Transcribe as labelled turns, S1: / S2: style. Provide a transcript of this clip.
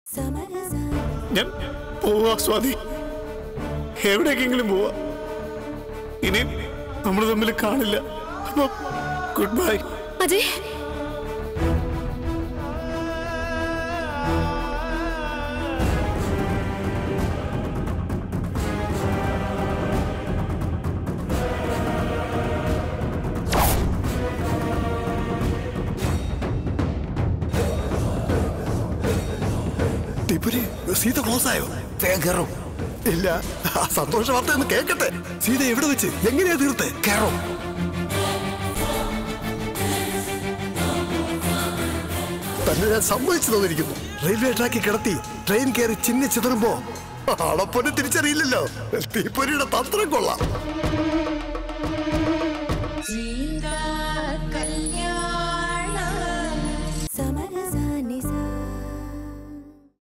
S1: ഞാൻ പോവാ സ്വാതി എവിടേക്കെങ്കിലും പോവാ ഇനി നമ്മൾ തമ്മിൽ കാണില്ല അപ്പൊ ഗുഡ് ബൈ
S2: അജയ്
S3: ടിപ്പുരി സീത ക്ലോസ് ആയോ
S4: വേഗം കയറും
S3: ഇല്ല ആ സന്തോഷ വാർത്ത ഒന്ന് കേൾക്കട്ടെ സീത എവിടെ വെച്ച് എങ്ങനെയാ തീർത്തെ
S4: കയറും
S3: തന്നെ ഞാൻ സമ്മതിച്ചു തന്നിരിക്കുന്നു റെയിൽവേ ട്രാക്കിൽ കിടത്തി ട്രെയിൻ കയറി ചിന്ന ചിതറുമ്പോ അളപ്പൊന്നെ തിരിച്ചറിയില്ലല്ലോ തീപ്പൊരിയുടെ തന്ത്രം കൊള്ളാം